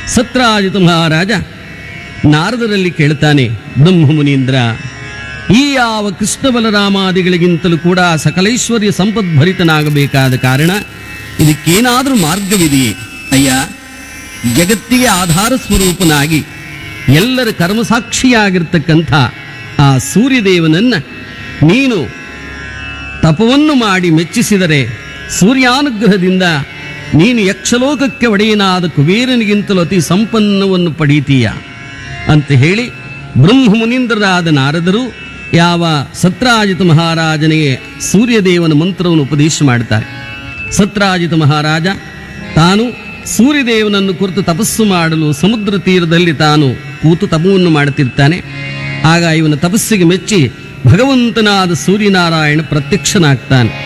ಸತ್ರಾಜಿತ ಮಹಾರಾಜ ನಾರದರಲ್ಲಿ ಕೇಳ್ತಾನೆ ಬ್ರಹ್ಮ ಮುನೀಂದ್ರ ಈ ಯಾವ ಕೃಷ್ಣ ಬಲರಾಮಾದಿಗಳಿಗಿಂತಲೂ ಕೂಡ ಸಕಲೈಶ್ವರ್ಯ ಸಂಪದ್ಭರಿತನಾಗಬೇಕಾದ ಕಾರಣ ಇದಕ್ಕೇನಾದರೂ ಮಾರ್ಗವಿದೆಯೇ ಅಯ್ಯ ಜಗತ್ತಿಗೆ ಆಧಾರ ಸ್ವರೂಪನಾಗಿ ಎಲ್ಲರ ಕರ್ಮಸಾಕ್ಷಿಯಾಗಿರ್ತಕ್ಕಂಥ ಆ ಸೂರ್ಯದೇವನನ್ನ ನೀನು ತಪವನ್ನು ಮಾಡಿ ಮೆಚ್ಚಿಸಿದರೆ ಸೂರ್ಯಾನುಗ್ರಹದಿಂದ ನೀನು ಯಕ್ಷಲೋಕಕ್ಕೆ ಒಡೆಯನಾದ ಕುಬೇರನಿಗಿಂತಲೂ ಅತಿ ಸಂಪನ್ನವನ್ನು ಪಡೀತೀಯ ಅಂತ ಹೇಳಿ ಬ್ರಹ್ಮ ಮುನೀಂದ್ರರಾದ ನಾರದರು ಯಾವ ಸತ್ರಾಜಿತ ಮಹಾರಾಜನಿಗೆ ಸೂರ್ಯದೇವನ ಮಂತ್ರವನ್ನು ಉಪದೇಶ ಮಾಡ್ತಾರೆ ಸತ್ರಾಜಿತ ಮಹಾರಾಜ ತಾನು ಸೂರ್ಯದೇವನನ್ನು ಕುರಿತು ತಪಸ್ಸು ಮಾಡಲು ಸಮುದ್ರ ತೀರದಲ್ಲಿ ತಾನು ಕೂತು ತಪವನ್ನು ಮಾಡುತ್ತಿರ್ತಾನೆ ಆಗ ಇವನ ತಪಸ್ಸಿಗೆ ಮೆಚ್ಚಿ ಭಗವಂತನಾದ ಸೂರ್ಯನಾರಾಯಣ ಪ್ರತ್ಯಕ್ಷನಾಗ್ತಾನೆ